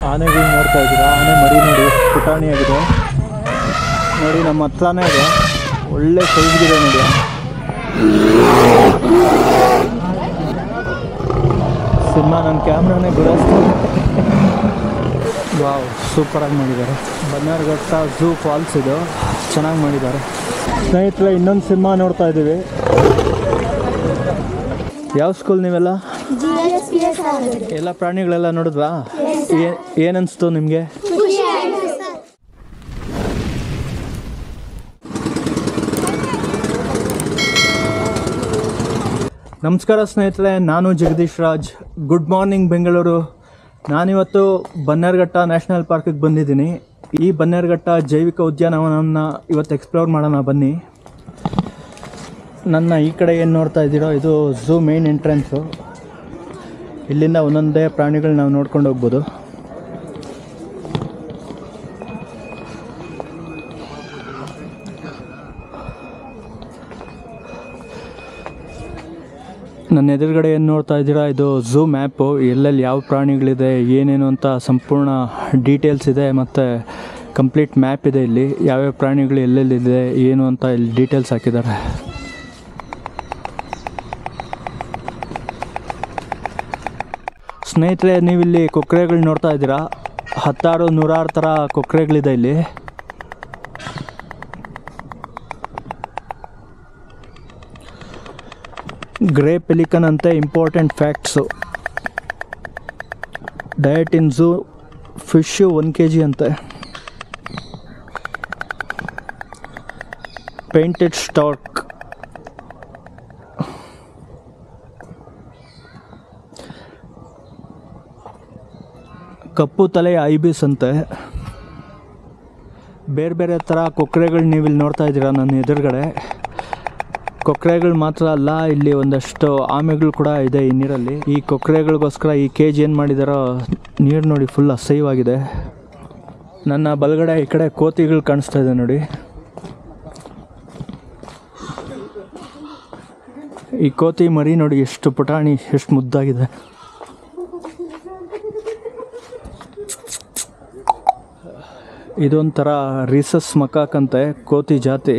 ಆನೆಗಳು ನೋಡ್ತಾ ಇದ್ದೀರಾ ಆನೆ ಮರಿ ನೋಡಿ ಎಷ್ಟು ಪುಟಾಣಿಯಾಗಿದೆ ನೋಡಿ ನಮ್ಮ ಹತ್ರನೇ ಇದೆ ಒಳ್ಳೆ ಸೈಜ್ಗಿದೆ ನೋಡಿ ಸಿಂಹ ನನ್ನ ಕ್ಯಾಮ್ರಾನೇ ಗುರಾಯಿಸ್ತಾರೆ ವಾವ್ ಸೂಪರಾಗಿ ಮಾಡಿದ್ದಾರೆ ಬನ್ನಾರ್ಘಟ್ಟ ಝೂ ಫಾಲ್ಸ್ ಇದು ಚೆನ್ನಾಗಿ ಮಾಡಿದ್ದಾರೆ ಸ್ನೇಹಿತರೆ ಇನ್ನೊಂದು ಸಿನಿಮಾ ನೋಡ್ತಾ ಇದ್ದೀವಿ ಯಾವ ಸ್ಕೂಲ್ ನೀವೆಲ್ಲ ಜಿ ಎಸ್ ಪಿ ಎಸ್ ಆಗಿದೆ ಎಲ್ಲ ಪ್ರಾಣಿಗಳೆಲ್ಲ ನೋಡಿದ್ವಾ ಏ- ಏನನ್ಸ್ತು ನಿಮಗೆ ಖುಷಿ ಆಯ್ತು ಸರ್ ನಮಸ್ಕಾರ ಸ್ನೇಹಿತರೆ ನಾನು ಜಗದೀಶ್ ರಾಜ್ ಗುಡ್ ಮಾರ್ನಿಂಗ್ ಬೆಂಗಳೂರು ನಾನಿವತ್ತು ಬನ್ನೇರ್ಘಟ್ಟ ನ್ಯಾಷನಲ್ ಪಾರ್ಕಿಗೆ ಬಂದಿದ್ದೀನಿ ಈ ಬನ್ನೇರ್ಘಟ್ಟ ಜೈವಿಕ ಉದ್ಯಾನವನವನ್ನು ಇವತ್ತು ಎಕ್ಸ್ಪ್ಲೋರ್ ಮಾಡೋಣ ಬನ್ನಿ ನನ್ನ ಈ ಕಡೆ ಏನು ನೋಡ್ತಾ ಇದ್ದೀರೋ ಇದು ಝೂ ಮೇನ್ ಎಂಟ್ರೆನ್ಸು ಇಲ್ಲಿಂದ ಒಂದೊಂದೇ ಪ್ರಾಣಿಗಳು ನಾವು ನೋಡ್ಕೊಂಡು ಹೋಗ್ಬೋದು ನನ್ನ ಎದುರುಗಡೆ ಏನು ನೋಡ್ತಾ ಇದ್ದೀರಾ ಇದು ಝೂ ಮ್ಯಾಪು ಎಲ್ಲೆಲ್ಲಿ ಯಾವ ಪ್ರಾಣಿಗಳಿದೆ ಏನೇನು ಅಂತ ಸಂಪೂರ್ಣ ಡೀಟೇಲ್ಸ್ ಇದೆ ಮತ್ತು ಕಂಪ್ಲೀಟ್ ಮ್ಯಾಪ್ ಇದೆ ಇಲ್ಲಿ ಯಾವ್ಯಾವ ಪ್ರಾಣಿಗಳು ಎಲ್ಲೆಲ್ಲಿದೆ ಏನು ಅಂತ ಇಲ್ಲಿ ಡೀಟೇಲ್ಸ್ ಹಾಕಿದ್ದಾರೆ ಸ್ನೇಹಿತರೆ ನೀವಿಲ್ಲಿ ಕೊಕ್ಕರೆಗಳು ನೋಡ್ತಾ ಇದ್ದೀರಾ ಹತ್ತಾರು ನೂರಾರು ಥರ ಕೊಕ್ಕರೆಗಳಿದೆ ಇಲ್ಲಿ ಗ್ರೇ ಪೆಲಿಕನ್ ಅಂತೆ important facts diet in zoo fish one K G ಅಂತೆ ಪೇಂಟೆಡ್ ಸ್ಟಾಕ್ ಕಪ್ಪು ತಲೆ ಐಬಿಸ್ ಅಂತೆ ಬೇರೆ ಬೇರೆ ಥರ ಕೊಕ್ಕರೆಗಳು ನೀವು ಇಲ್ಲಿ ನೋಡ್ತಾ ಇದ್ದೀರಾ ನನ್ನ ಎದುರುಗಡೆ ಕೊಕ್ಕರೆಗಳು ಮಾತ್ರ ಅಲ್ಲ ಇಲ್ಲಿ ಒಂದಷ್ಟು ಆಮೆಗಳು ಕೂಡ ಇದೆ ಈ ನೀರಲ್ಲಿ ಈ ಕೊಕ್ಕರೆಗಳಿಗೋಸ್ಕರ ಈ ಕೇಜ್ ಏನು ಮಾಡಿದಾರೋ ನೀರು ನೋಡಿ ಫುಲ್ ಅಸಹ್ಯವಾಗಿದೆ ನನ್ನ ಬಲಗಡೆ ಈ ಕಡೆ ಕೋತಿಗಳು ಕಾಣಿಸ್ತಾ ಇದೆ ನೋಡಿ ಈ ಕೋತಿ ಮರಿ ನೋಡಿ ಎಷ್ಟು ಪುಟಾಣಿ ಎಷ್ಟು ಮುದ್ದಾಗಿದೆ ಇದೊಂಥರ ರೀಸಸ್ ಮಕಾಕಂತೆ ಕೋತಿ ಜಾತಿ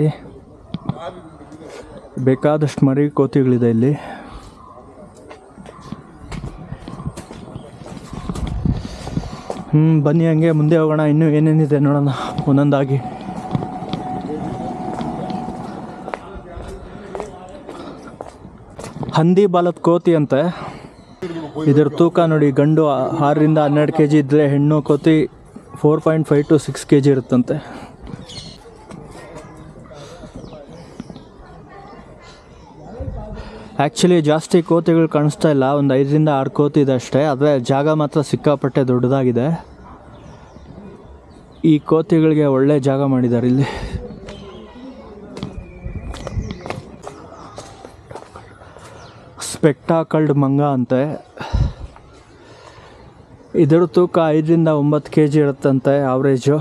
ಬೇಕಾದಷ್ಟು ಮರಿ ಕೋತಿಗಳಿದೆ ಇಲ್ಲಿ ಹ್ಞೂ ಬನ್ನಿ ಹಂಗೆ ಮುಂದೆ ಹೋಗೋಣ ಇನ್ನೂ ಏನೇನಿದೆ ನೋಡೋಣ ಒಂದೊಂದಾಗಿ ಹಂದಿ ಬಾಲದ ಕೋತಿ ಅಂತೆ ಇದರ ತೂಕ ನೋಡಿ ಗಂಡು ಆರರಿಂದ ಹನ್ನೆರಡು ಕೆ ಜಿ ಇದ್ದರೆ ಹೆಣ್ಣು ಕೋತಿ four point five to six K G ಇರುತ್ತಂತೆ ಆ್ಯಕ್ಚುಲಿ ಜಾಸ್ತಿ ಕೋತಿಗಳು ಕಾಣಿಸ್ತಾ ಇಲ್ಲ ಒಂದು ಐದರಿಂದ ಆರು ಕೋತಿ ಇದೆ ಅಷ್ಟೇ ಆದರೆ ಜಾಗ ಮಾತ್ರ ಸಿಕ್ಕಾಪಟ್ಟೆ ದೊಡ್ಡದಾಗಿದೆ ಈ ಕೋತಿಗಳಿಗೆ ಒಳ್ಳೆ ಜಾಗ ಮಾಡಿದ್ದಾರೆ ಇಲ್ಲಿ ಸ್ಪೆಕ್ಟಾಕಲ್ಡ್ ಮಂಗ ಅಂತೆ ಇದರ ತೂಕ ಐದರಿಂದ ಒಂಬತ್ತು ಕೆ ಜಿ ಇರುತ್ತಂತೆ ಆವ್ರೇಜು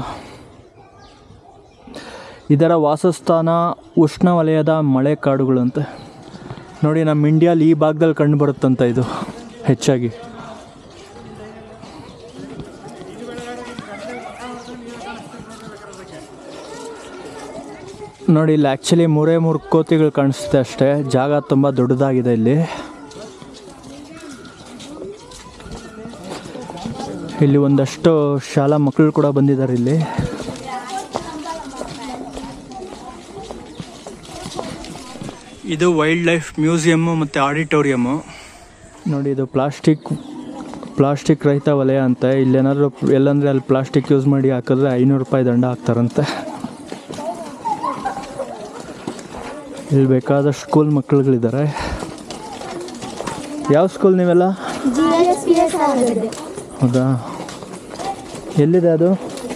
ಇದರ ವಾಸಸ್ಥಾನ ಉಷ್ಣವಲಯದ ಮಳೆ ಕಾಡುಗಳಂತೆ ನೋಡಿ ನಮ್ಮ ಇಂಡಿಯಾಲಿ ಈ ಭಾಗದಲ್ಲಿ ಕಂಡು ಬರುತ್ತಂತ ಇದು ಹೆಚ್ಚಾಗಿ ನೋಡಿ ಇಲ್ಲಿ ಆ್ಯಕ್ಚುಲಿ ಮೂರೇ ಮೂರು ಕೋತಿಗಳು ಕಾಣಿಸುತ್ತೆ ಅಷ್ಟೇ ಜಾಗ ತುಂಬ ದೊಡ್ಡದಾಗಿದೆ ಇಲ್ಲಿ ಇಲ್ಲಿ ಒಂದಷ್ಟು ಶಾಲಾ ಮಕ್ಕಳು ಕೂಡ ಬಂದಿದ್ದಾರೆ ಇಲ್ಲಿ ಇದು ವೈಲ್ಡ್ ಲೈಫ್ ಮ್ಯೂಸಿಯಮ್ಮು ಮತ್ತು ಆಡಿಟೋರಿಯಮ್ಮು ನೋಡಿ ಇದು ಪ್ಲಾಸ್ಟಿಕ್ ಪ್ಲಾಸ್ಟಿಕ್ ರಹಿತ ವಲಯ ಅಂತ ಇಲ್ಲೇನಾದರೂ ಎಲ್ಲಂದರೆ ಅಲ್ಲಿ ಪ್ಲಾಸ್ಟಿಕ್ ಯೂಸ್ ಮಾಡಿ ಹಾಕಿದ್ರೆ ಐನೂರು ರೂಪಾಯಿ ದಂಡ ಹಾಕ್ತಾರಂತೆ ಇಲ್ಲಿ ಬೇಕಾದಷ್ಟು ಸ್ಕೂಲ್ ಮಕ್ಕಳುಗಳಿದ್ದಾರೆ ಯಾವ ಸ್ಕೂಲ್ ನೀವೆಲ್ಲ ಜಿ ಎಸ್ ಪಿ ಎಸ್ ಆಗಿದೆ ಹೌದಾ ಎಲ್ಲಿದೆ ಅದು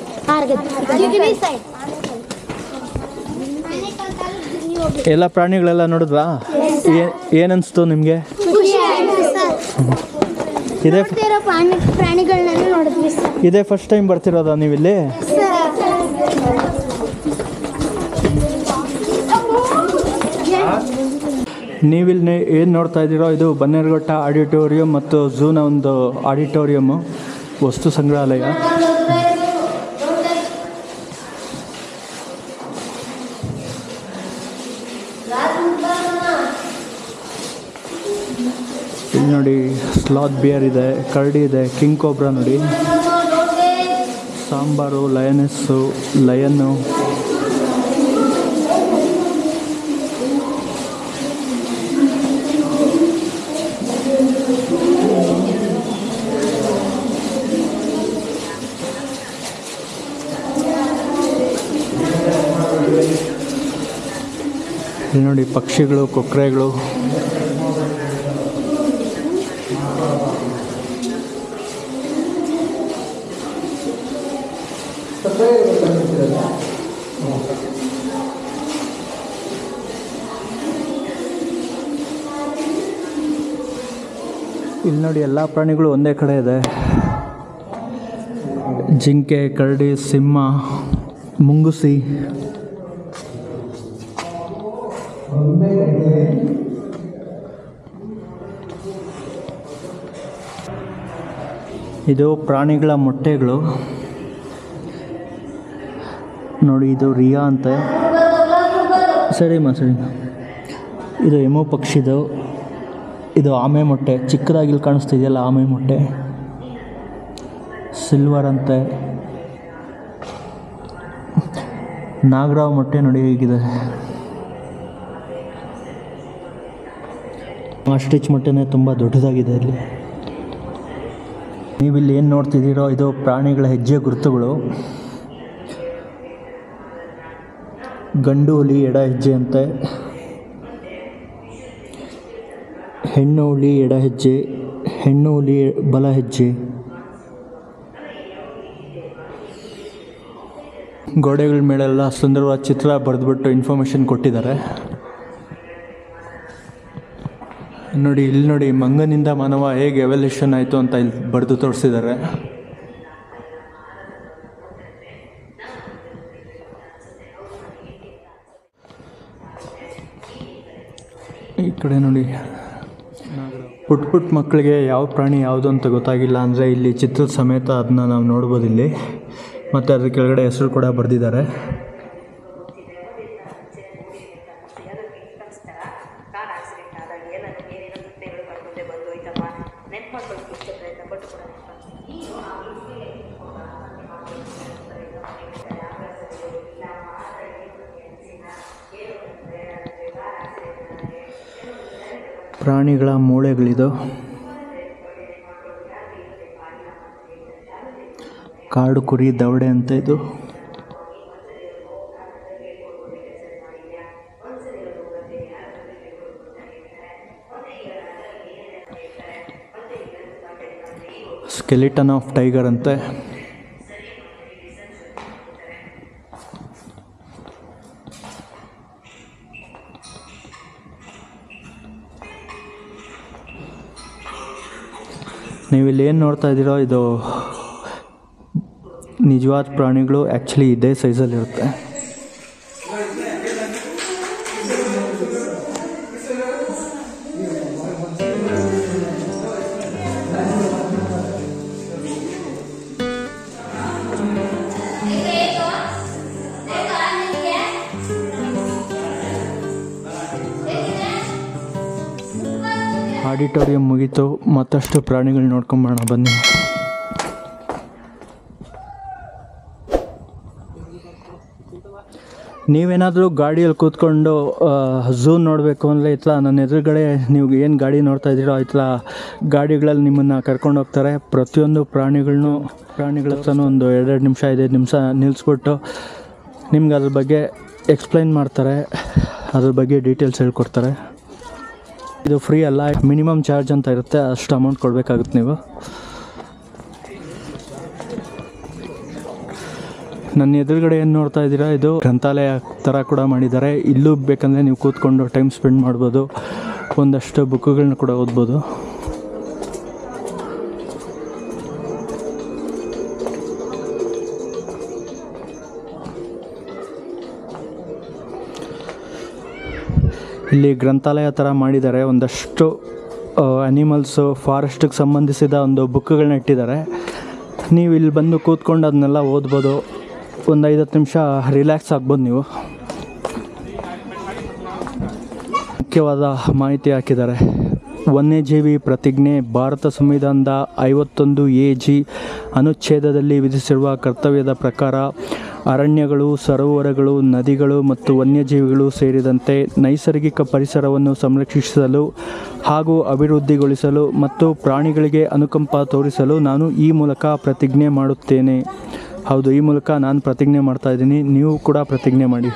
ಎಲ್ಲ ಪ್ರಾಣಿಗಳೆಲ್ಲ ನೋಡಿದ್ವಾ ಏ- ಏನನ್ಸ್ತು ನಿಮಗೆ ಖುಷಿ ಆಯ್ತು ಸರ್ ಇದೇ ನೋಡ್ತಿರೋ ಪ್ರಾಣಿ ಪ್ರಾಣಿಗಳನ್ನೆಲ್ಲ ನೋಡಿದ್ವಿ ಸರ್ ಇದೇ ಫಸ್ಟ್ ಟೈಮ್ ಬರ್ತಿರೋದಾ ನೀವಿಲ್ಲಿ ನೀವಿಲ್ಲಿ ಏನು ನೋಡ್ತಾ ಇದ್ದೀರೋ ಇದು ಬನ್ನೇರುಘಟ್ಟ ಆಡಿಟೋರಿಯಂ ಮತ್ತು ಝೂನ ಒಂದು ಆಡಿಟೋರಿಯಮ್ಮು ವಸ್ತು ಸಂಗ್ರಹಾಲಯ ಇಲ್ಲಿ ನೋಡಿ ಸ್ಲಾತ್ ಬಿಯರ್ ಇದೆ ಕರಡಿ ಇದೆ ಕಿಂಗ್ ಕೋಬ್ರಾ ನೋಡಿ ಸಾಂಬಾರು ಲಯನೆಸ್ಸು ಲಯನ್ನು ಇಲ್ಲಿ ನೋಡಿ ಪಕ್ಷಿಗಳು ಕೊಕ್ಕರೆಗಳು ಇಲ್ಲಿ ನೋಡಿ ಎಲ್ಲ ಪ್ರಾಣಿಗಳು ಒಂದೇ ಕಡೆ ಇದೆ ಜಿಂಕೆ ಕರಡಿ ಸಿಂಹ ಮುಂಗುಸಿ ಇದು ಪ್ರಾಣಿಗಳ ಮೊಟ್ಟೆಗಳು ನೋಡಿ ಇದು ರಿಯಾ ಅಂತೆ ಸರಿಮ್ಮ ಸರಿಮ್ಮ ಇದು ಎಮೋ ಪಕ್ಷಿದು ಇದು ಆಮೆ ಮೊಟ್ಟೆ ಚಿಕ್ಕದಾಗಿ ಇಲ್ಲಿ ಕಾಣಿಸ್ತಿದೆಯಲ್ಲ ಆಮೆ ಮೊಟ್ಟೆ ಸಿಲ್ವರ್ ಅಂತೆ ನಾಗರಾವ್ ಮೊಟ್ಟೆ ನೋಡಿ ಹೇಗಿದೆ ಆಸ್ಟ್ರಿಚ್ ಮೊಟ್ಟೆನೇ ತುಂಬ ದೊಡ್ಡದಾಗಿದೆ ಇಲ್ಲಿ ನೀವಿಲ್ಲಿ ಏನು ನೋಡ್ತಿದ್ದೀರೋ ಇದು ಪ್ರಾಣಿಗಳ ಹೆಜ್ಜೆ ಗುರುತುಗಳು ಗಂಡು ಹುಲಿ ಎಡ ಹೆಜ್ಜೆ ಅಂತೆ ಹೆಣ್ಣು ಹುಲಿ ಎಡ ಹೆಜ್ಜೆ ಹೆಣ್ಣು ಹುಲಿ ಬಲ ಹೆಜ್ಜೆ ಗೋಡೆಗಳ ಮೇಲೆಲ್ಲ ಸುಂದರವಾದ ಚಿತ್ರ ಬರೆದ್ಬಿಟ್ಟು ಇನ್ಫಾರ್ಮೇಷನ್ ಕೊಟ್ಟಿದ್ದಾರೆ ನೋಡಿ ಇಲ್ಲಿ ನೋಡಿ ಮಂಗನಿಂದ ಮಾನವ ಹೇಗೆ ಎವಲ್ಯೂಷನ್ ಆಯಿತು ಅಂತ ಇಲ್ಲಿ ಬರೆದು ತೋರಿಸಿದ್ದಾರೆ ಈ ಕಡೆ ನೋಡಿ ಪುಟ್ ಪುಟ್ ಮಕ್ಕಳಿಗೆ ಯಾವ ಪ್ರಾಣಿ ಯಾವುದು ಅಂತ ಗೊತ್ತಾಗಿಲ್ಲ ಅಂದರೆ ಇಲ್ಲಿ ಚಿತ್ರದ ಸಮೇತ ಅದನ್ನ ನಾವು ನೋಡ್ಬೋದು ಇಲ್ಲಿ ಮತ್ತು ಅದ್ರ ಕೆಳಗಡೆ ಹೆಸರು ಕೂಡ ಬರೆದಿದ್ದಾರೆ ಕಾರ್ ಆಕ್ಸಿಡೆಂಟ್ ಆದಾಗ ಏನಾದ್ರು ಏನೇನೋ ಘಟನೆಗಳು ಕಣ್ಮುಂದೆ ಬಂದು ಹೋಯ್ತಪ್ಪ ನೆನ್ಪು ಮಾಡ್ಕೊಳ್ಳೋಕೆ ಇಷ್ಟೇ ಪ್ರಯತ್ನ ಪಟ್ಟು ಕೂಡ ಪ್ರಾಣಿಗಳ ಮೂಳೆಗಳಿದು ಕಾಡು ಕುರಿ ದವಡೆ ಅಂತ ಇದು ಸ್ಕೆಲಿಟನ್ ಆಫ್ ಟೈಗರ್ ಅಂತೆ ನೀವಿಲ್ಲಿ ಏನು ನೋಡ್ತಾ ಇದ್ದೀರೋ ಇದು ನಿಜವಾದ ಪ್ರಾಣಿಗಳು ಆ್ಯಕ್ಚುಲಿ ಇದೇ ಸೈಜಲ್ಲಿರುತ್ತೆ ಆಡಿಟೋರಿಯಂ ಮುಗೀತು ಮತ್ತಷ್ಟು ಪ್ರಾಣಿಗಳು ನೋಡ್ಕೊಂಬರೋಣ ಬನ್ನಿ ನೀವೇನಾದರೂ ಗಾಡಿಯಲ್ಲಿ ಕೂತ್ಕೊಂಡು ಝೂ ನೋಡಬೇಕು ಅಂದರೆ ಇತ್ಲ ನನ್ನ ಎದುರುಗಡೆ ನೀವು ಏನು ಗಾಡಿ ನೋಡ್ತಾ ಇದ್ದೀರೋ ಇತ್ಲ ಗಾಡಿಗಳಲ್ಲಿ ನಿಮ್ಮನ್ನು ಕರ್ಕೊಂಡು ಹೋಗ್ತಾರೆ ಪ್ರತಿಯೊಂದು ಪ್ರಾಣಿಗಳನ್ನೂ ಪ್ರಾಣಿಗಳ ಹತ್ರನೂ ಒಂದು ಎರಡೆರಡು ನಿಮಿಷ ಐದೈದು ನಿಮಿಷ ನಿಲ್ಲಿಸ್ಬಿಟ್ಟು ನಿಮ್ಗೆ ಅದ್ರ ಬಗ್ಗೆ ಎಕ್ಸ್ಪ್ಲೈನ್ ಮಾಡ್ತಾರೆ ಅದ್ರ ಬಗ್ಗೆ ಡೀಟೇಲ್ಸ್ ಹೇಳ್ಕೊಡ್ತಾರೆ ಇದು ಫ್ರೀ ಅಲ್ಲ ಮಿನಿಮಮ್ ಚಾರ್ಜ್ ಅಂತ ಇರುತ್ತೆ ಅಷ್ಟು ಅಮೌಂಟ್ ಕೊಡಬೇಕಾಗುತ್ತೆ ನೀವು ನನ್ನ ಎದುರುಗಡೆ ಏನು ನೋಡ್ತಾ ಇದ್ದೀರಾ ಇದು ಗ್ರಂಥಾಲಯ ಥರ ಕೂಡ ಮಾಡಿದ್ದಾರೆ ಇಲ್ಲೂ ಬೇಕಂದರೆ ನೀವು ಕೂತ್ಕೊಂಡು ಟೈಮ್ ಸ್ಪೆಂಡ್ ಮಾಡ್ಬೋದು ಒಂದಷ್ಟು ಬುಕ್ಗಳನ್ನ ಕೂಡ ಓದ್ಬೋದು ಇಲ್ಲಿ ಗ್ರಂಥಾಲಯ ಥರ ಮಾಡಿದ್ದಾರೆ ಒಂದಷ್ಟು ಅನಿಮಲ್ಸು ಫಾರೆಸ್ಟಿಗೆ ಸಂಬಂಧಿಸಿದ ಒಂದು ಬುಕ್ಗಳನ್ನ ಇಟ್ಟಿದ್ದಾರೆ ನೀವು ಇಲ್ಲಿ ಬಂದು ಕೂತ್ಕೊಂಡು ಅದನ್ನೆಲ್ಲ ಓದ್ಬೋದು ಒಂದು ಐವತ್ತು ನಿಮಿಷ ರಿಲ್ಯಾಕ್ಸ್ ಆಗ್ಬೋದು ನೀವು ಮುಖ್ಯವಾದ ಮಾಹಿತಿ ಹಾಕಿದ್ದಾರೆ ವನ್ಯಜೀವಿ ಪ್ರತಿಜ್ಞೆ ಭಾರತ ಸಂವಿಧಾನದ ಐವತ್ತೊಂದು ಎ ಜಿ ಅನುಚ್ಛೇದದಲ್ಲಿ ವಿಧಿಸಿರುವ ಕರ್ತವ್ಯದ ಪ್ರಕಾರ ಅರಣ್ಯಗಳು ಸರೋವರಗಳು ನದಿಗಳು ಮತ್ತು ವನ್ಯಜೀವಿಗಳು ಸೇರಿದಂತೆ ನೈಸರ್ಗಿಕ ಪರಿಸರವನ್ನು ಸಂರಕ್ಷಿಸಲು ಹಾಗೂ ಅಭಿವೃದ್ಧಿಗೊಳಿಸಲು ಮತ್ತು ಪ್ರಾಣಿಗಳಿಗೆ ಅನುಕಂಪ ತೋರಿಸಲು ನಾನು ಈ ಮೂಲಕ ಪ್ರತಿಜ್ಞೆ ಮಾಡುತ್ತೇನೆ ಹೌದು ಈ ಮೂಲಕ ನಾನು ಪ್ರತಿಜ್ಞೆ ಮಾಡ್ತಾ ಇದ್ದೀನಿ ನೀವು ಕೂಡ ಪ್ರತಿಜ್ಞೆ ಮಾಡಿ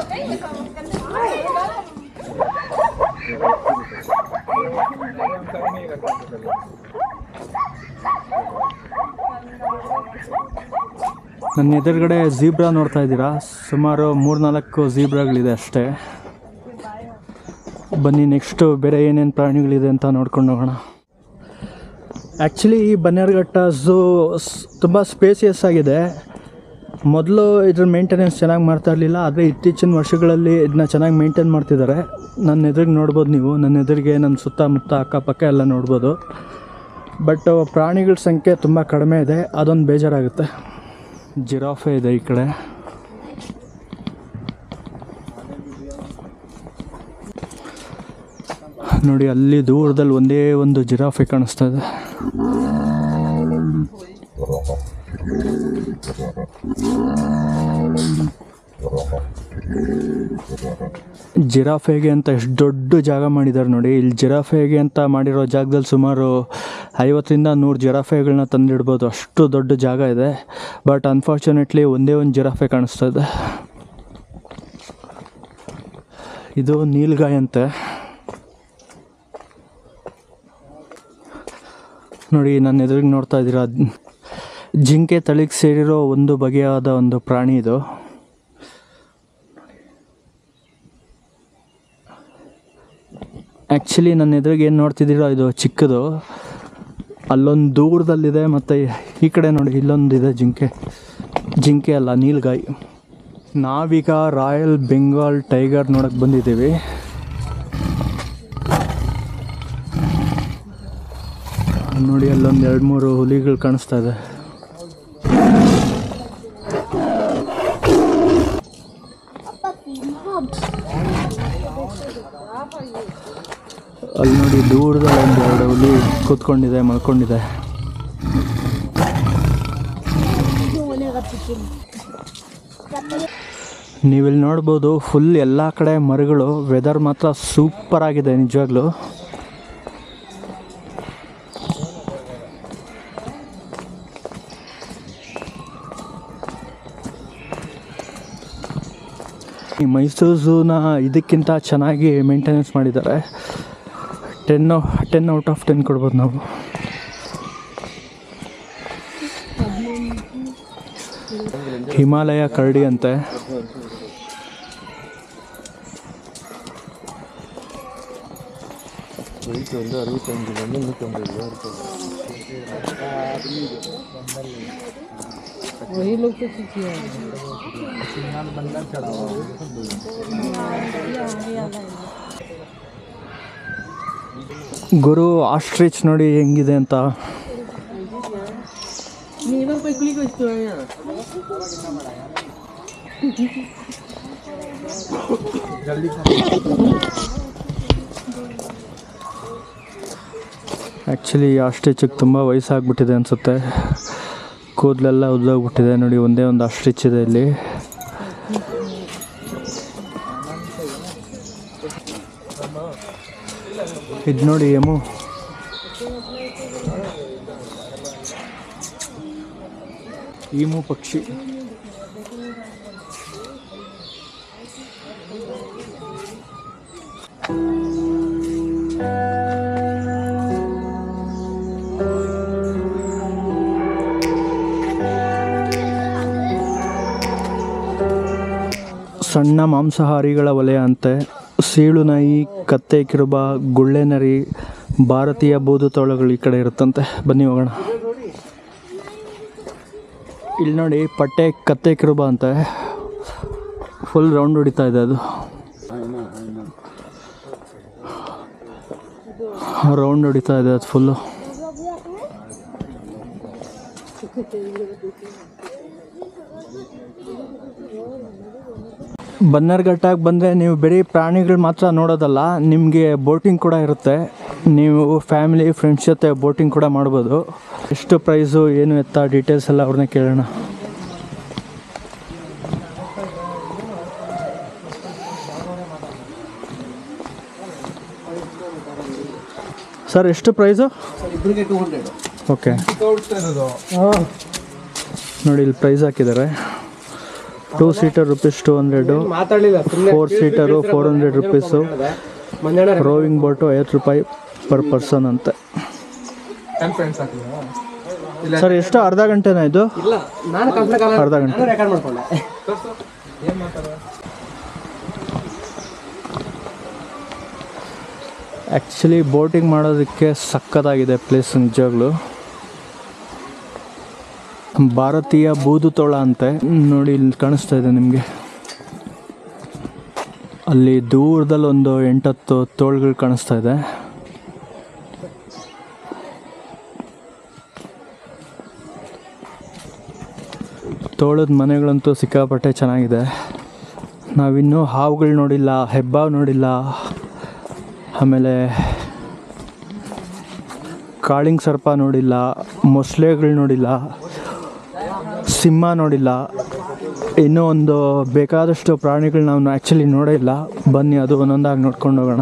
ನನ್ನ ಎದುರುಗಡೆ ಝೀಬ್ರಾ ನೋಡ್ತಾ ಇದ್ದೀರಾ ಸುಮಾರು ಮೂರ್ನಾಲ್ಕು ಝೀಬ್ರಾಗಳಿದೆ ಅಷ್ಟೇ ಬನ್ನಿ ನೆಕ್ಸ್ಟು ಬೇರೆ ಏನೇನು ಪ್ರಾಣಿಗಳಿದೆ ಅಂತ ನೋಡ್ಕೊಂಡು ಹೋಗೋಣ ಆ್ಯಕ್ಚುಲಿ ಈ ಬನ್ನೇರುಘಟ್ಟ ಝೂ ತುಂಬ ಸ್ಪೇಸಿಯಸ್ ಆಗಿದೆ ಮೊದಲು ಇದ್ರ ಮೇಂಟೆನೆನ್ಸ್ ಚೆನ್ನಾಗಿ ಮಾಡ್ತಾ ಇರಲಿಲ್ಲ ಆದರೆ ಇತ್ತೀಚಿನ ವರ್ಷಗಳಲ್ಲಿ ಇದನ್ನ ಚೆನ್ನಾಗಿ ಮೇಂಟೈನ್ ಮಾಡ್ತಿದ್ದಾರೆ ನನ್ನ ಎದುರಿಗೆ ನೋಡ್ಬೋದು ನೀವು ನನ್ನ ಎದುರಿಗೆ ನನ್ನ ಸುತ್ತಮುತ್ತ ಅಕ್ಕಪಕ್ಕ ಎಲ್ಲ ನೋಡ್ಬೋದು ಬಟ್ ಪ್ರಾಣಿಗಳ ಸಂಖ್ಯೆ ತುಂಬ ಕಡಿಮೆ ಇದೆ ಅದೊಂದು ಬೇಜಾರಾಗುತ್ತೆ ಜಿರಾಫೆ ಇದೆ ಈ ಕಡೆ ನೋಡಿ ಅಲ್ಲಿ ದೂರದಲ್ಲಿ ಒಂದೇ ಒಂದು ಜಿರಾಫೆ ಕಾಣಿಸ್ತಾ ಇದೆ ಜಿರಾಫೆಗೆ ಅಂತ ಎಷ್ಟು ದೊಡ್ಡ ಜಾಗ ಮಾಡಿದ್ದಾರೆ ನೋಡಿ ಇಲ್ಲಿ ಜಿರಾಫೆಗೆ ಅಂತ ಮಾಡಿರೋ ಜಾಗದಲ್ಲಿ ಸುಮಾರು ಐವತ್ತರಿಂದ ನೂರು ಜಿರಾಫೆಗಳನ್ನ ತಂದಿಡ್ಬೋದು ಅಷ್ಟು ದೊಡ್ಡ ಜಾಗ ಇದೆ ಬಟ್ ಅನ್ಫಾರ್ಚುನೇಟ್ಲಿ ಒಂದೇ ಒಂದು ಜಿರಾಫೆ ಕಾಣಿಸ್ತಾ ಇದೆ ಇದು ನೀಲ್ಗಾಯ್ ಅಂತೆ ನೋಡಿ ನನ್ನ ಎದುರಿಗೆ ನೋಡ್ತಾ ಇದ್ದೀರಾ ಜಿಂಕೆ ತಳಿಗೆ ಸೇರಿರೋ ಒಂದು ಬಗೆಯಾದ ಒಂದು ಪ್ರಾಣಿ ಇದು ಆ್ಯಕ್ಚುಲಿ ನನ್ನ ಎದುರಿಗೆ ಏನು ನೋಡ್ತಿದ್ದೀರೋ ಇದು ಚಿಕ್ಕದು ಅಲ್ಲೊಂದು ದೂರದಲ್ಲಿದೆ ಮತ್ತು ಈ ಕಡೆ ನೋಡಿ ಇಲ್ಲೊಂದಿದೆ ಜಿಂಕೆ ಜಿಂಕೆ ಅಲ್ಲ ನೀಲ್ಗಾಯ್ ನಾವೀಗ ರಾಯಲ್ ಬೆಂಗಾಲ್ ಟೈಗರ್ ನೋಡಕ್ಕೆ ಬಂದಿದ್ದೀವಿ ನೋಡಿ ಅಲ್ಲೊಂದು ಎರಡು ಮೂರು ಹುಲಿಗಳು ಕಾಣಿಸ್ತಾ ಇದೆ ಅಲ್ಲಿ ನೋಡಿ ದೂರದಲ್ಲಿ ಒಂದು ಎರಡು ಹುಲಿ ಕೂತ್ಕೊಂಡಿದೆ ಮಲ್ಕೊಂಡಿದೆ ನೀವಿಲ್ಲಿ ನೋಡ್ಬೋದು ಫುಲ್ ಎಲ್ಲ ಕಡೆ ಮರಗಳು ವೆದರ್ ಮಾತ್ರ ಸೂಪರ್ ಆಗಿದೆ ನಿಜವಾಗ್ಲೂ ಈ ಮೈಸೂರು ಝೂನ ಇದಕ್ಕಿಂತ ಚೆನ್ನಾಗಿ ಮೇಂಟೆನೆನ್ಸ್ ಮಾಡಿದ್ದಾರೆ ten ten out of ten ಕೊಡ್ಬೋದು ನಾವು ಹಿಮಾಲಯ ಕರಡಿ ಅಂತೆ ಗುರು ಆಸ್ಟ್ರಿಚ್ ನೋಡಿ ಹೆಂಗಿದೆ ಅಂತ ಆ್ಯಕ್ಚುಲಿ ಆಸ್ಟ್ರಿಚಿಗೆ ತುಂಬ ವಯಸ್ಸಾಗ್ಬಿಟ್ಟಿದೆ ಅನಿಸುತ್ತೆ ಕೂದಲೆಲ್ಲ ಉದ್ದೋಗ್ಬಿಟ್ಟಿದೆ ನೋಡಿ ಒಂದೇ ಒಂದು ಆಸ್ಟ್ರಿಚ್ ಇದೆ ಇಲ್ಲಿ ಇದು ನೋಡಿ ಎಮು ಈಮು ಪಕ್ಷಿ ಸಣ್ಣ ಮಾಂಸಾಹಾರಿಗಳ ವಲಯ ಅಂತೆ ಸೀಳು ನಾಯಿ ಕತ್ತೆ ಕಿರುಬ ಗುಳ್ಳೆ ನರಿ ಭಾರತೀಯ ಬೂದುತೋಳಗಳು ಈ ಕಡೆ ಇರುತ್ತಂತೆ ಬನ್ನಿ ಹೋಗೋಣ ಇಲ್ಲಿ ನೋಡಿ ಪಟ್ಟೆ ಕತ್ತೆ ಕಿರುಬ ಅಂತೆ ಫುಲ್ ರೌಂಡ್ ಹೊಡಿತಾ ಇದೆ ಅದು ರೌಂಡ್ ಹೊಡಿತಾ ಇದೆ ಅದು ಫುಲ್ಲು ಬನ್ನರ್ಘಟ್ಟಾಗಿ ಬಂದರೆ ನೀವು ಬರೀ ಪ್ರಾಣಿಗಳು ಮಾತ್ರ ನೋಡೋದಲ್ಲ ನಿಮಗೆ ಬೋಟಿಂಗ್ ಕೂಡ ಇರುತ್ತೆ ನೀವು ಫ್ಯಾಮಿಲಿ ಫ್ರೆಂಡ್ಸ್ ಜೊತೆ ಬೋಟಿಂಗ್ ಕೂಡ ಮಾಡ್ಬೋದು ಎಷ್ಟು ಪ್ರೈಸು ಏನು ಎತ್ತ ಡೀಟೇಲ್ಸ್ ಎಲ್ಲ ಅವ್ರನ್ನೇ ಕೇಳೋಣ ಸರ್ ಎಷ್ಟು ಪ್ರೈಸು ಇಬ್ಬರಿಗೆ ಟೂ ಹಂಡ್ರೆಡ್ ಓಕೆ ನೋಡಿ ಇಲ್ಲಿ ಪ್ರೈಸ್ ಹಾಕಿದ್ದಾರೆ two seater rupees two hundred ಮಾತಾಡಲಿಲ್ಲ four seater four hundred rupees ಮಂಜಾಣ ರೋವಿಂಗ್ ಬೋಟು ಐವತ್ತು ರೂಪಾಯಿ ಪರ್ ಪರ್ಸನ್ ಅಂತೆ ಕಾನ್ಫರೆನ್ಸ್ ಹಾಕಿಲ್ಲ ಸರ್ ಎಷ್ಟು ಅರ್ಧ ಗಂಟೆನಾ ಇದು ಇಲ್ಲ ನಾನು ಕಂಪ್ಲೇಂಟ್ ಕಾಲ ಅರ್ಧ ಗಂಟೆ ನಾನು ರೆಕಾರ್ಡ್ ಮಾಡ್ಕೊಂಡೆ ಆ್ಯಕ್ಚುಲಿ ಬೋಟಿಂಗ್ ಮಾಡೋದಕ್ಕೆ ಸಖತ್ತಾಗಿದೆ ಪ್ಲೇಸ್ ನಿಜವಾಗ್ಲು ಭಾರತೀಯ ಬೂದುತೋಳ ಅಂತೆ ನೋಡಿ ಇಲ್ಲಿ ಕಾಣಿಸ್ತಾ ಇದೆ ನಿಮಗೆ ಅಲ್ಲಿ ದೂರದಲ್ಲಿ ಒಂದು ಎಂಟತ್ತು ತೋಳುಗಳು ಕಾಣಿಸ್ತಾ ಇದೆ ತೋಳದ ಮನೆಗಳಂತೂ ಸಿಕ್ಕಾಪಟ್ಟೆ ಚೆನ್ನಾಗಿದೆ ನಾವಿನ್ನೂ ಹಾವುಗಳು ನೋಡಿಲ್ಲ ಹೆಬ್ಬಾವು ನೋಡಿಲ್ಲ ಆಮೇಲೆ ಕಾಳಿಂಗ್ ಸರ್ಪ ನೋಡಿಲ್ಲ ಮೊಸಳೆಗಳು ನೋಡಿಲ್ಲ ಸಿಂಹ ನೋಡಿಲ್ಲ ಇನ್ನೂ ಒಂದು ಬೇಕಾದಷ್ಟು ಪ್ರಾಣಿಗಳು ನಾವು ಆ್ಯಕ್ಚುಲಿ ನೋಡೇ ಇಲ್ಲ ಬನ್ನಿ ಅದು ಒಂದೊಂದಾಗಿ ನೋಡ್ಕೊಂಡು ಹೋಗೋಣ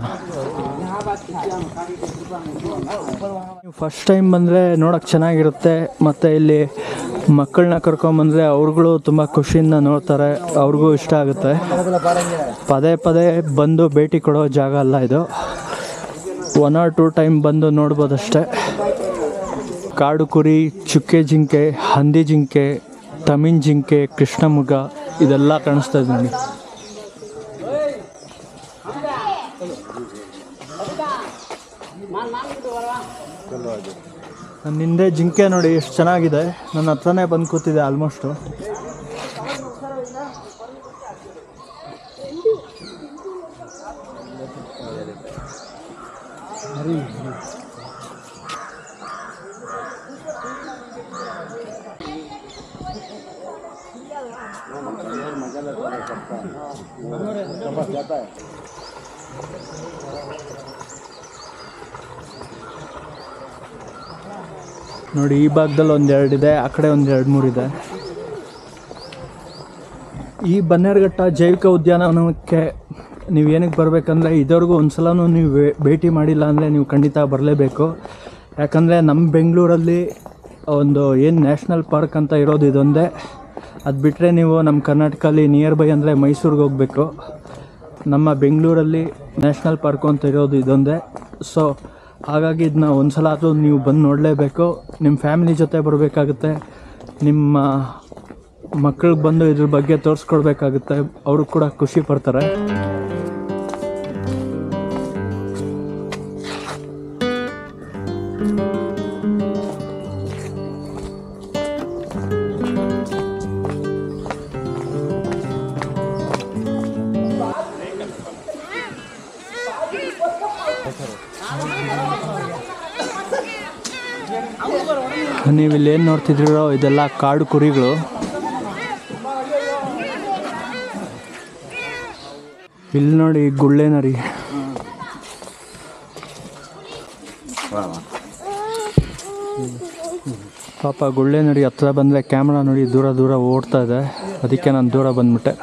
ನೀವು ಫಸ್ಟ್ ಟೈಮ್ ಬಂದರೆ ನೋಡೋಕ್ಕೆ ಚೆನ್ನಾಗಿರುತ್ತೆ ಮತ್ತು ಇಲ್ಲಿ ಮಕ್ಕಳನ್ನ ಕರ್ಕೊಂಬಂದರೆ ಅವ್ರುಗಳು ತುಂಬ ಖುಷಿಯಿಂದ ನೋಡ್ತಾರೆ ಅವ್ರಿಗೂ ಇಷ್ಟ ಆಗುತ್ತೆ ಪದೇ ಪದೇ ಬಂದು ಭೇಟಿ ಕೊಡೋ ಜಾಗ ಅಲ್ಲ ಇದು ಒನ್ ಆರ್ ಟೂ ಟೈಮ್ ಬಂದು ನೋಡ್ಬೋದಷ್ಟೇ ಕಾಡು ಕುರಿ ಚುಕ್ಕೆ ಜಿಂಕೆ ಹಂದಿ ಜಿಂಕೆ ತಮಿನ್ ಜಿಂಕೆ ಕೃಷ್ಣಮೃಗ ಇದೆಲ್ಲ ಕಾಣಿಸ್ತಾ ಇದೆ ನೋಡಿ ನನ್ನ ಹಿಂದೆ ಜಿಂಕೆ ನೋಡಿ ಎಷ್ಟು ಚೆನ್ನಾಗಿದೆ ನನ್ನ ಹತ್ರನೇ ಬಂದು ಕೂತಿದೆ ಆಲ್ಮೋಸ್ಟು ನೋಡಿ ಈ ಭಾಗದಲ್ಲಿ ಒಂದೆರಡು ಇದೆ ಆ ಕಡೆ ಒಂದು ಎರಡು ಮೂರು ಇದೆ ಈ ಬನ್ನೇರುಘಟ್ಟ ಜೈವಿಕ ಉದ್ಯಾನವನಕ್ಕೆ ನೀವು ಏನಕ್ಕೆ ಬರಬೇಕಂದ್ರೆ ಇದುವರೆಗೂ ಒಂದು ಸಲನೂ ನೀವು ಭೇ- ಭೇಟಿ ಮಾಡಿಲ್ಲ ಅಂದರೆ ನೀವು ಖಂಡಿತ ಬರಲೇಬೇಕು ಯಾಕಂದರೆ ನಮ್ಮ ಬೆಂಗಳೂರಲ್ಲಿ ಒಂದು ಏನು ನ್ಯಾಷನಲ್ ಪಾರ್ಕ್ ಅಂತ ಇರೋದು ಇದೊಂದೇ ಅದು ಬಿಟ್ಟರೆ ನೀವು ನಮ್ಮ ಕರ್ನಾಟಕದಲ್ಲಿ ನಿಯರ್ ಬೈ ಅಂದರೆ ಮೈಸೂರಿಗೆ ಹೋಗಬೇಕು ನಮ್ಮ ಬೆಂಗಳೂರಲ್ಲಿ ನ್ಯಾಷನಲ್ ಪಾರ್ಕು ಅಂತ ಇರೋದು ಇದೊಂದೇ ಸೊ ಹಾಗಾಗಿ ಇದನ್ನ ಒಂದು ಸಲ ಆದರೂ ನೀವು ಬಂದು ನೋಡಲೇಬೇಕು ನಿಮ್ಮ ಫ್ಯಾಮಿಲಿ ಜೊತೆ ಬರಬೇಕಾಗುತ್ತೆ ನಿಮ್ಮ ಮಕ್ಕಳಿಗೆ ಬಂದು ಇದ್ರ ಬಗ್ಗೆ ತೋರಿಸ್ಕೊಡ್ಬೇಕಾಗುತ್ತೆ ಅವರು ಕೂಡ ಖುಷಿ ಪಡ್ತಾರೆ ನೀವು ಇಲ್ಲಿ ಏನು ನೋಡ್ತಿದ್ದೀರೋ ಇದೆಲ್ಲ ಕಾಡು ಕುರಿಗಳು ಇಲ್ಲಿ ನೋಡಿ ಗುಳ್ಳೆ ನರಿ ಪಾಪ ಗುಳ್ಳೆ ನರಿ ಹತ್ರ ಬಂದರೆ ಕ್ಯಾಮ್ರಾ ನೋಡಿ ದೂರ ದೂರ ಓಡ್ತಾ ಇದೆ ಅದಕ್ಕೆ ನಾನು ದೂರ ಬಂದ್ಬಿಟ್ಟೆ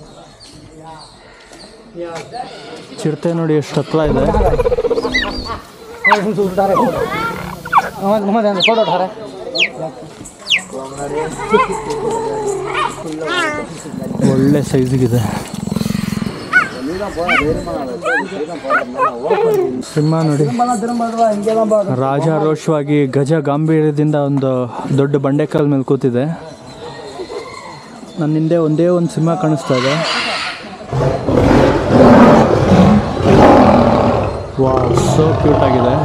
ಚಿರತೆ ನೋಡಿ ಎಷ್ಟು ಹತ್ರ ಇದೆ ಫೋಟೋ ಉಠಾರೆ ಒಳ್ಳೆ ಸೈಜಿಗಿದೆ ಸಿಂಹ ನೋಡಿ ರಾಜಾರೋಷವಾಗಿ ಗಜ ಗಾಂಭೀರ್ಯದಿಂದ ಒಂದು ದೊಡ್ಡ ಬಂಡೆಕಲ್ ಮೇಲೆ ಕೂತಿದೆ ನನ್ನ ಹಿಂದೆ ಒಂದೇ ಒಂದು ಸಿಂಹ ಕಾಣಿಸ್ತಾ ಇದೆ ವಾ ಸೋ ಕ್ಯೂಟ್ ಆಗಿದೆ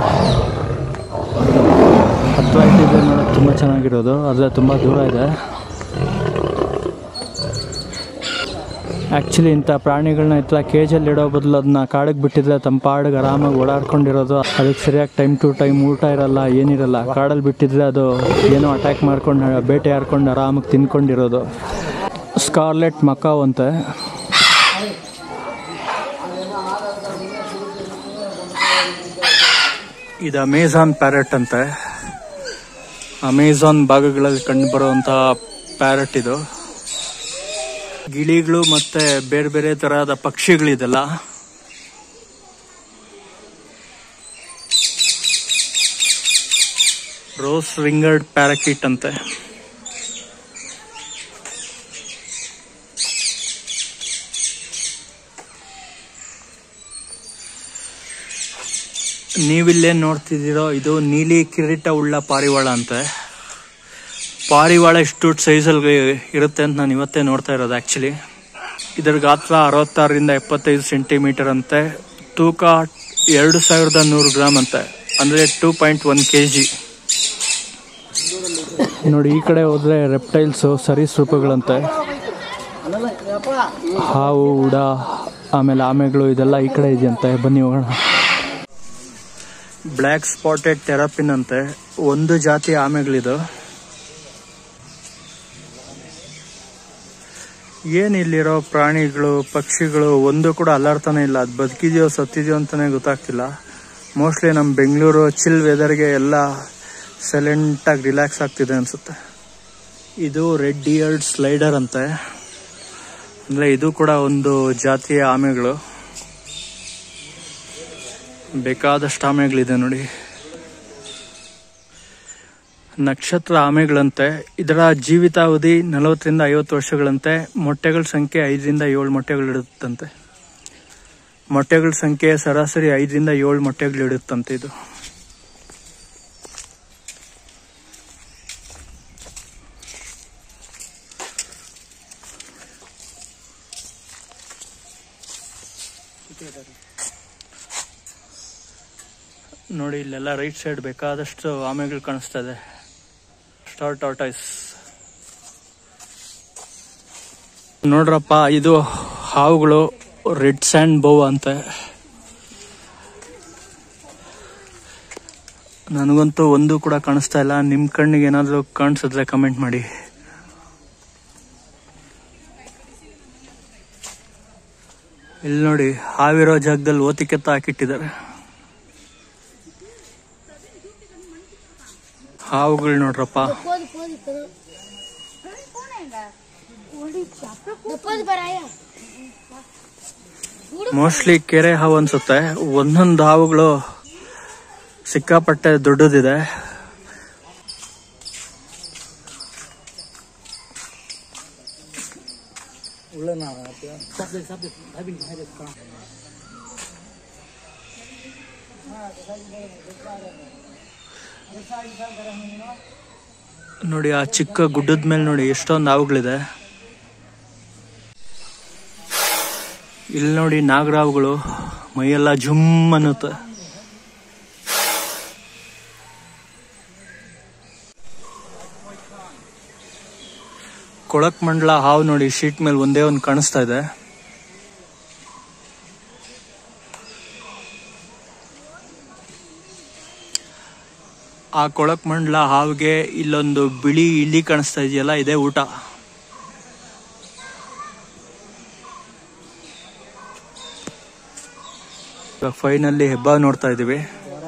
ಹತ್ರ ಇಟ್ಟಿದ್ರೆ ನೋಡೋಕೆ ತುಂಬ ಚೆನ್ನಾಗಿರೋದು ಆದರೆ ತುಂಬ ದೂರ ಇದೆ ಆ್ಯಕ್ಚುಲಿ ಇಂಥ ಪ್ರಾಣಿಗಳನ್ನ ಇತ್ರ ಕೇಜಲ್ಲಿ ಇಡೋ ಬದಲು ಅದನ್ನ ಕಾಡಿಗೆ ಬಿಟ್ಟಿದ್ರೆ ತಮ್ಮ ಪಾಡಿಗೆ ಆರಾಮಾಗಿ ಓಡಾಡ್ಕೊಂಡಿರೋದು ಅದಕ್ಕೆ ಸರಿಯಾಗಿ ಟೈಮ್ ಟು ಟೈಮ್ ಊಟ ಇರಲ್ಲ ಏನಿರಲ್ಲ ಕಾಡಲ್ಲಿ ಬಿಟ್ಟಿದ್ರೆ ಅದು ಏನೋ ಅಟ್ಯಾಕ್ ಮಾಡ್ಕೊಂಡು ಬೇಟೆ ಆಡ್ಕೊಂಡು ಆರಾಮಾಗಿ ತಿನ್ಕೊಂಡಿರೋದು ಸ್ಕಾರ್ಲೆಟ್ ಮಕಾವ್ ಅಂತೆ ಇದು ಅಮೆಝಾನ್ ಪ್ಯಾರೆಟ್ ಅಂತೆ ಅಮೆಝಾನ್ ಭಾಗಗಳಲ್ಲಿ ಕಂಡುಬರುವಂತಹ ಪ್ಯಾರೆಟ್ ಇದು ಗಿಳಿಗಳು ಮತ್ತೆ ಬೇರೆ ಬೇರೆ ತರಹದ ಪಕ್ಷಿಗಳಿದೆಲ್ಲ ರೋಸ್ ರಿಂಗರ್ಡ್ ಪ್ಯಾರಾಕಿಟ್ ಅಂತೆ ನೀವಿಲ್ಲೇನ್ ನೋಡ್ತಿದ್ದೀರೋ ಇದು ನೀಲಿ ಕಿರೀಟ ಉಳ್ಳ ಪಾರಿವಾಳ ಅಂತೆ ಪಾರಿವಾಳ ಇಷ್ಟು ಸೈಜಲ್ಲಿ ಇರುತ್ತೆ ಅಂತ ನಾನು ಇವತ್ತೇ ನೋಡ್ತಾ ಇರೋದು ಆ್ಯಕ್ಚುಲಿ ಇದರ ಗಾತ್ರ ಅರವತ್ತಾರರಿಂದ ಎಪ್ಪತ್ತೈದು ಸೆಂಟಿಮೀಟರ್ ಅಂತೆ ತೂಕ ಎರಡು ಸಾವಿರದ ನೂರು ಗ್ರಾಮ್ ಅಂತೆ ಅಂದರೆ two point one K G ನೋಡಿ ಈ ಕಡೆ ಹೋದ್ರೆ ರೆಪ್ಟೈಲ್ಸು ಸರೀಸೃಪಗಳಂತೆ ಹಾವು ಉಡ ಆಮೇಲೆ ಆಮೆಗಳು ಇದೆಲ್ಲ ಈ ಕಡೆ ಇದೆಯಂತೆ ಬನ್ನಿ ಹೋಗೋಣ ಬ್ಲ್ಯಾಕ್ ಸ್ಪಾಟೆಡ್ ಟೆರಪಿನ್ ಅಂತೆ ಒಂದು ಜಾತಿ ಆಮೆಗಳಿದು ಏನ್ ಇಲ್ಲಿರೋ ಪ್ರಾಣಿಗಳು ಪಕ್ಷಿಗಳು ಒಂದು ಕೂಡ ಅಲ್ಲಾಡ್ತಾನೆ ಇಲ್ಲ ಅದು ಬದುಕಿದೆಯೋ ಸತ್ತಿದೆಯೋ ಅಂತಾನೆ ಗೊತ್ತಾಗ್ತಿಲ್ಲ ಮೋಸ್ಟ್ಲಿ ನಮ್ಮ ಬೆಂಗಳೂರು ಚಿಲ್ ವೆದರ್ಗೆ ಎಲ್ಲ ಸೈಲೆಂಟಾಗಿ ರಿಲ್ಯಾಕ್ಸ್ ಆಗ್ತಿದೆ ಅನ್ಸುತ್ತೆ ಇದು ರೆಡ್ ಇಯರ್ಡ್ ಸ್ಲೈಡರ್ ಅಂತೆ ಅಂದ್ರೆ ಇದು ಕೂಡ ಒಂದು ಜಾತಿಯ ಆಮೆಗಳು ಬೇಕಾದಷ್ಟು ಆಮೆಗಳಿದೆ ನೋಡಿ ನಕ್ಷತ್ರ ಆಮೆಗಳಂತೆ ಇದರ ಜೀವಿತಾವಧಿ ನಲವತ್ತರಿಂದ ಐವತ್ತು ವರ್ಷಗಳಂತೆ ಮೊಟ್ಟೆಗಳ ಸಂಖ್ಯೆ ಐದರಿಂದ ಏಳು ಮೊಟ್ಟೆಗಳು ಇಡುತ್ತಂತೆ ಮೊಟ್ಟೆಗಳ ಸಂಖ್ಯೆ ಸರಾಸರಿ ಐದರಿಂದ ಏಳು ಮೊಟ್ಟೆಗಳು ಇಡುತ್ತಂತೆ ಇದು ನೋಡಿ ಇಲ್ಲೆಲ್ಲ ರೈಟ್ ಸೈಡ್ ಬೇಕಾದಷ್ಟು ಆಮೆಗಳು ಕಾಣಿಸ್ತಾ ಇದೆ ಸ್ಟಾರ್ ಟಾರ್ಟೈಸ್ ನೋಡ್ರಪ್ಪ ಇದು ಹಾವುಗಳು ರೆಡ್ ಸ್ಯಾಂಡ್ ಬೌ ಅಂತ ನನಗಂತೂ ಒಂದು ಕೂಡ ಕಾಣಿಸ್ತಾ ಇಲ್ಲ ನಿಮ್ ಕಣ್ಣಿಗೆ ಏನಾದರೂ ಕಾಣಿಸಿದ್ರೆ ಕಮೆಂಟ್ ಮಾಡಿ ಇಲ್ಲಿ ನೋಡಿ ಹಾವಿರೋ ಜಾಗದಲ್ಲಿ ಓತಿಕೆತ್ತ ಹಾಕಿಟ್ಟಿದ್ದಾರೆ ಹಾವುಗಳು ನೋಡ್ರಪ್ಪ ಮುಪ್ಪದು ಬರಾಯ ಮೋಸ್ಟ್ಲಿ ಕೆರೆ ಹಾವು ಅನ್ಸುತ್ತೆ ಒಂದೊಂದು ಹಾವುಗಳು ಸಿಕ್ಕಾಪಟ್ಟೆ ದೊಡ್ಡದಿದೆ ನೋಡಿ ಆ ಚಿಕ್ಕ ಗುಡ್ಡದ ಮೇಲೆ ನೋಡಿ ಎಷ್ಟೊಂದು ಹಾವುಗಳಿದೆ ಇಲ್ಲಿ ನೋಡಿ ನಾಗರಾವುಗಳು ಮೈಯೆಲ್ಲ ಜುಮ್ ಅನ್ನುತ್ತೆ ಕೊಳಕ್ ಮಂಡಲ ಹಾವು ನೋಡಿ ಶೀಟ್ ಮೇಲೆ ಒಂದೇ ಒಂದು ಕಾಣಿಸ್ತಾ ಇದೆ ಆ ಕೊಳಕ್ ಮಂಡಲ ಹಾವಿಗೆ ಇಲ್ಲೊಂದು ಬಿಳಿ ಇಲಿ ಕಾಣಿಸ್ತಾ ಇದೆಯಲ್ಲ ಇದೇ ಊಟ ಇವಾಗ ಫೈನಲ್ಲಿ ಹೆಬ್ಬ ನೋಡ್ತಾ ಇದೀವಿ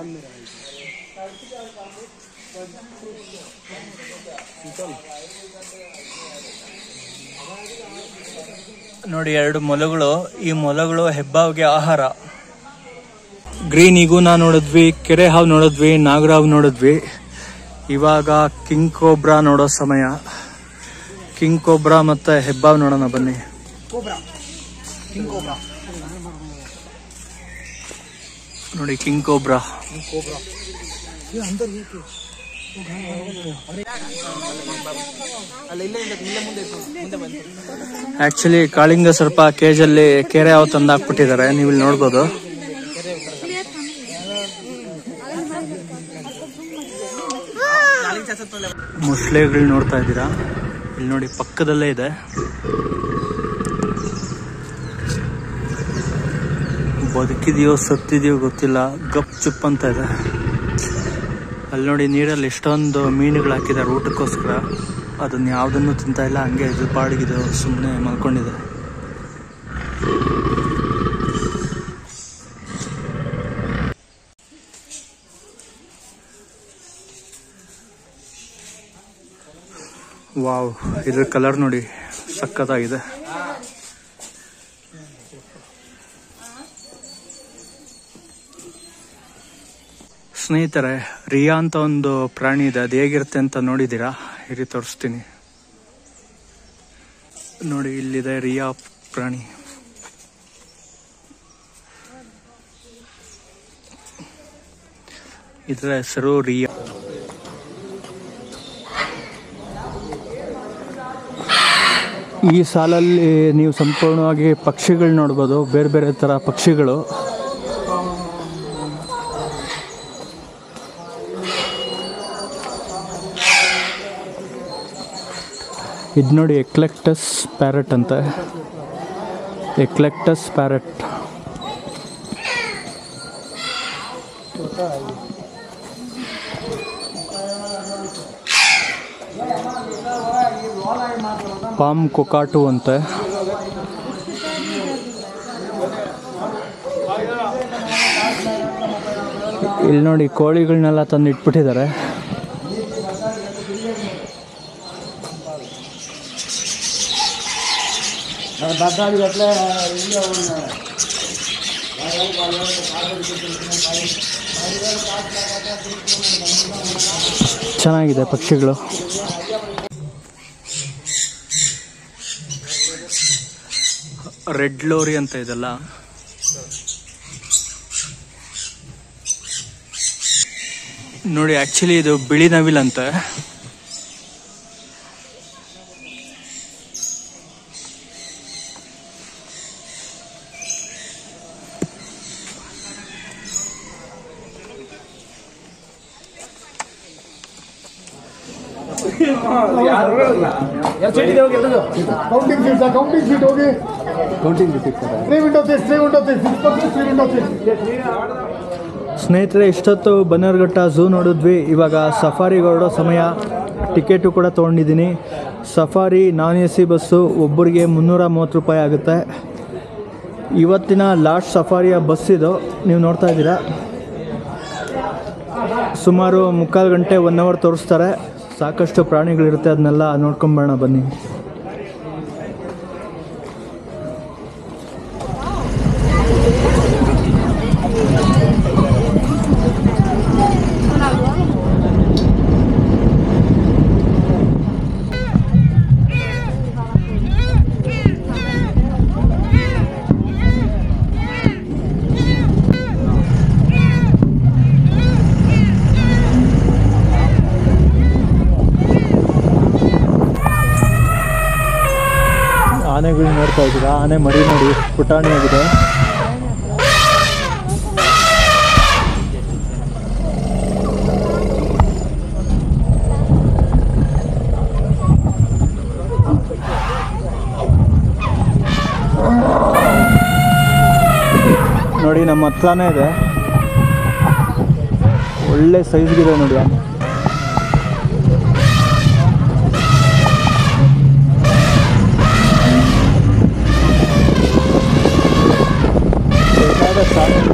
ನೋಡಿ ಎರಡು ಮೊಲಗಳು ಈ ಮೊಲಗಳು ಹೆಬ್ಬಾವ್ಗೆ ಆಹಾರ ಗ್ರೀನ್ ಇಗೂನ ನೋಡಿದ್ವಿ ಕೆರೆ ಹಾವು ನೋಡಿದ್ವಿ ನಾಗರಾವ್ ನೋಡಿದ್ವಿ ಇವಾಗ ಕಿಂಗ್ ಕೋಬ್ರಾ ನೋಡೋ ಸಮಯ ಕಿಂಗ್ ಕೋಬ್ರಾ ಮತ್ತೆ ಹೆಬ್ಬಾವ್ ನೋಡೋಣ ಬನ್ನಿ ನೋಡಿ ಕಿಂಗ್ ಕೋಬ್ರಾ ಆಕ್ಚುಲಿ ಕಾಳಿಂಗ ಸರ್ಪ ಕೇಜಲ್ಲಿ ಕೆರೆ ಹಾವು ತಂದು ಹಾಕ್ಬಿಟ್ಟಿದ್ದಾರೆ ನೀವು ಇಲ್ಲಿ ನೋಡ್ಬೋದು ಮುಸ್ಲೆಗಳು ನೋಡ್ತಾ ಇದ್ದೀರಾ ಇಲ್ಲಿ ನೋಡಿ ಪಕ್ಕದಲ್ಲೇ ಇದೆ ಬದುಕಿದೆಯೋ ಸತ್ತಿದೆಯೋ ಗೊತ್ತಿಲ್ಲ ಗಪ್ ಚುಪ್ ಅಂತ ಇದೆ ಅಲ್ಲಿ ನೋಡಿ ನೀರಲ್ಲಿ ಎಷ್ಟೊಂದು ಮೀನುಗಳು ಹಾಕಿದ್ದಾರೆ ಊಟಕ್ಕೋಸ್ಕರ ಅದನ್ನ ಯಾವುದನ್ನು ತಿಂತಾ ಇಲ್ಲ ಹಂಗೆ ಇದು ಪಾಡಿಗಿದು ಸುಮ್ಮನೆ ಮಲ್ಕೊಂಡಿದೆ ವಾವ್ ಇದ್ರ ಕಲರ್ ನೋಡಿ ಸಖತ್ತಾಗಿದೆ ಸ್ನೇಹಿತರೆ ರಿಯಾ ಅಂತ ಒಂದು ಪ್ರಾಣಿ ಇದೆ ಅದು ಹೇಗಿರುತ್ತೆ ಅಂತ ನೋಡಿದ್ದೀರಾ ಇರಿ ತೋರಿಸ್ತೀನಿ ನೋಡಿ ಇಲ್ಲಿದೆ ರಿಯಾ ಪ್ರಾಣಿ ಇದರ ಹೆಸರು ರಿಯಾ ಈ ಸಾಲಲ್ಲಿ ನೀವು ಸಂಪೂರ್ಣವಾಗಿ ಪಕ್ಷಿಗಳು ನೋಡ್ಬೋದು ಬೇರೆ ಬೇರೆ ಥರ ಪಕ್ಷಿಗಳು ಇದು ನೋಡಿ ಎಕ್ಲೆಕ್ಟಸ್ ಪ್ಯಾರೆಟ್ ಅಂತ ಎಕ್ಲೆಕ್ಟಸ್ ಪ್ಯಾರೆಟ್ ಪಾಮ್ ಕೊಕಾಟು ಅಂತೆ ಇಲ್ಲಿ ನೋಡಿ ಕೋಳಿಗಳನ್ನೆಲ್ಲ ತಂದು ಇಟ್ಬಿಟ್ಟಿದ್ದಾರೆ ಚೆನ್ನಾಗಿದೆ ಪಕ್ಷಿಗಳು ರೆಡ್ ಲೋರಿ ಅಂತ ಇದೆಲ್ಲ ನೋಡಿ ಆಕ್ಚುಲಿ ಇದು ಬಿಳಿ ನವಿಲ್ ಅಂತ ಕೌಂಟಿಂಗ್ ಸೀಟ್ಸ್ ಕೌಂಟಿಂಗ್ ಸೀಟ್ ಹೋಗಿ counting seat three window seat three window seat three window seat ಸ್ನೇಹಿತರೆ ಇಷ್ಟೊತ್ತು ಬನ್ನರ್ಘಟ್ಟ ಝೂ ನೋಡಿದ್ವಿ ಇವಾಗ ಸಫಾರಿಗೆ ಹೊರಡೋ ಸಮಯ ಟಿಕೆಟು ಕೂಡ ತೊಗೊಂಡಿದ್ದೀನಿ safari non A C bus ಒಬ್ಬರಿಗೆ ಮುನ್ನೂರ ಮೂವತ್ತು ರೂಪಾಯಿ ಆಗುತ್ತೆ ಇವತ್ತಿನ ಲಾಸ್ಟ್ ಸಫಾರಿಯ ಬಸ್ ಇದು ನೀವು ನೋಡ್ತಾ ಇದ್ದೀರಾ ಸುಮಾರು ಮುಕ್ಕಾಲು ಗಂಟೆ ಒನ್ ಅವರ್ ತೋರಿಸ್ತಾರೆ ಸಾಕಷ್ಟು ಪ್ರಾಣಿಗಳಿರುತ್ತೆ ಅದನ್ನೆಲ್ಲ ನೋಡ್ಕೊಂಬರೋಣ ಬನ್ನಿ ಆನೆಗಳು ನೋಡ್ತಾ ಇದ್ದೀರಾ ಆನೆ ಮರಿ ನೋಡಿ ಎಷ್ಟು ಪುಟಾಣಿಯಾಗಿದೆ ನೋಡಿ ನಮ್ಮ ಹತ್ರನೇ ಇದೆ ಒಳ್ಳೆ ಸೈಜ್ಗಿದೆ ನೋಡಿ ಆನೆ ಬೇಕಾದ ಸಾಧನೆ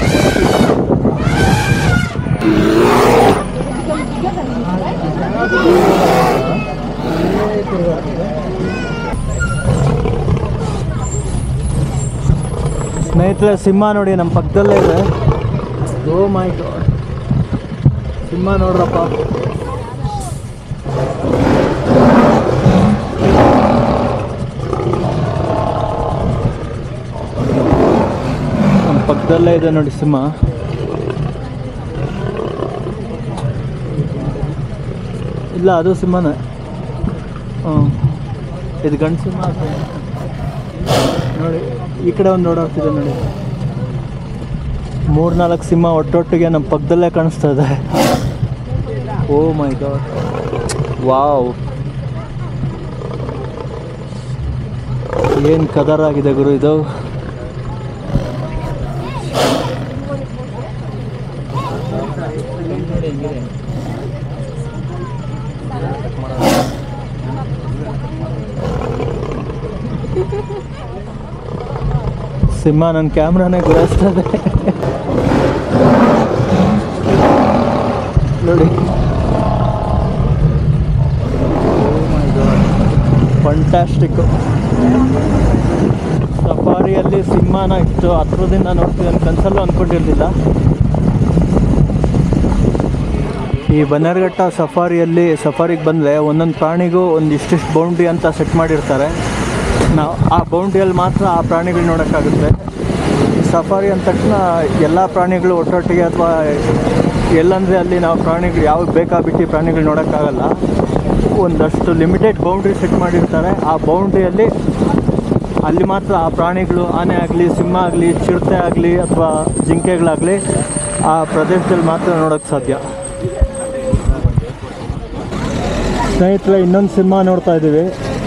ಸ್ನೇಹಿತರೆ ಸಿಂಹ ನೋಡಿ ನಮ್ಮ ಪಕ್ಕದಲ್ಲೇ ಇದೆ ಓ ಮೈ ಗಾಡ್ ಸಿಂಹ ನೋಡ್ರಪ್ಪ ನಮ್ಮ ಪಕ್ಕದಲ್ಲೇ ಇದೆ ನೋಡಿ ಸಿಂಹ ಇಲ್ಲ ಅದು ಸಿಂಹನೇ ಹ್ಞೂ ಇದು ಗಂಡು ಸಿಂಹ ಅದು. ನೋಡಿ ಈ ಕಡೆ ಒಂದು ಓಡಾಡ್ತಿದೆ ನೋಡಿ ಮೂರ್ನಾಲ್ಕು ಸಿಂಹ ಒಟ್ಟೊಟ್ಟಿಗೆ ನಮ್ಮ ಪಕ್ಕದಲ್ಲೇ ಕಾಣಿಸ್ತಾ ಇದೆ ಓ ಮೈ ಗಾಡ್ ವಾವ್ ಏನು ಕದರ್ ಆಗಿದೆ ಗುರು ಇದು ಸಿಂಹ ನನ್ನ ಕ್ಯಾಮ್ರಾನೇ ಗುರಾಯಿಸ್ತದೆ ನೋಡಿ ಫಂಟಾಸ್ಟಿಕ್ಕು ಸಫಾರಿಯಲ್ಲಿ ಸಿಂಹನ ಇಷ್ಟು ಹತ್ರದಿಂದ ನೋಡ್ತೀವಿ ಅಂತ ಕನಸಲ್ಲೂ ಅಂದ್ಕೊಂಡಿರಲಿಲ್ಲ ಈ ಬನ್ನೇರುಘಟ್ಟ ಸಫಾರಿಯಲ್ಲಿ ಸಫಾರಿಗೆ ಬಂದರೆ ಒಂದೊಂದು ಪ್ರಾಣಿಗೂ ಒಂದು ಇಷ್ಟಿಷ್ಟು ಬೌಂಡ್ರಿ ಅಂತ ಸೆಟ್ ಮಾಡಿರ್ತಾರೆ ನಾವು ಆ ಬೌಂಡ್ರಿಯಲ್ಲಿ ಮಾತ್ರ ಆ ಪ್ರಾಣಿಗಳು ನೋಡೋಕ್ಕಾಗುತ್ತೆ ಸಫಾರಿ ಅಂದ ತಕ್ಷಣ ಎಲ್ಲ ಪ್ರಾಣಿಗಳು ಒಟ್ಟೊಟ್ಟಿಗೆ ಅಥವಾ ಎಲ್ಲಂದರೆ ಅಲ್ಲಿ ನಾವು ಪ್ರಾಣಿಗಳು ಯಾವಾಗ ಬೇಕಾಬಿಟ್ಟು ಪ್ರಾಣಿಗಳು ನೋಡೋಕ್ಕಾಗಲ್ಲ ಒಂದಷ್ಟು ಲಿಮಿಟೆಡ್ ಬೌಂಡ್ರಿ ಸೆಟ್ ಮಾಡಿರ್ತಾರೆ ಆ ಬೌಂಡ್ರಿಯಲ್ಲಿ ಅಲ್ಲಿ ಮಾತ್ರ ಆ ಪ್ರಾಣಿಗಳು ಆನೆ ಆಗಲಿ ಸಿಂಹ ಆಗಲಿ ಚಿರತೆ ಆಗಲಿ ಅಥವಾ ಜಿಂಕೆಗಳಾಗಲಿ ಆ ಪ್ರದೇಶದಲ್ಲಿ ಮಾತ್ರ ನೋಡೋಕ್ಕೆ ಸಾಧ್ಯ ಸ್ನೇಹಿತರೆ ಇನ್ನೊಂದು ಸಿನಿಮಾ ನೋಡ್ತಾ ಇದ್ದೀವಿ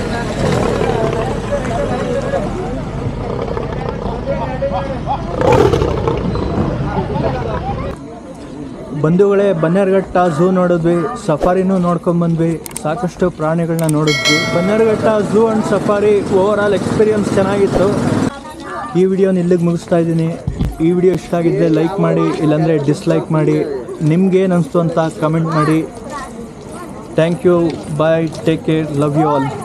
ಬಂಧುಗಳೇ ಬನ್ನೇರುಘಟ್ಟ ಝೂ ನೋಡಿದ್ವಿ ಸಫಾರಿನೂ ನೋಡ್ಕೊಂಬಂದ್ವಿ ಸಾಕಷ್ಟು ಪ್ರಾಣಿಗಳನ್ನ ನೋಡಿದ್ವಿ Bannerghatta zoo and safari overall experience ಚೆನ್ನಾಗಿತ್ತು ಈ ವಿಡಿಯೋನ ಇಲ್ಲಿಗೆ ಮುಗಿಸ್ತಾ ಇದ್ದೀನಿ ಈ ವಿಡಿಯೋ ಇಷ್ಟ ಆಗಿದ್ದರೆ ಲೈಕ್ ಮಾಡಿ ಇಲ್ಲಾಂದರೆ ಡಿಸ್ಲೈಕ್ ಮಾಡಿ ನಿಮ್ಗೇನು ಅನಿಸ್ತು ಅಂತ ಕಮೆಂಟ್ ಮಾಡಿ thank you bye take care love you all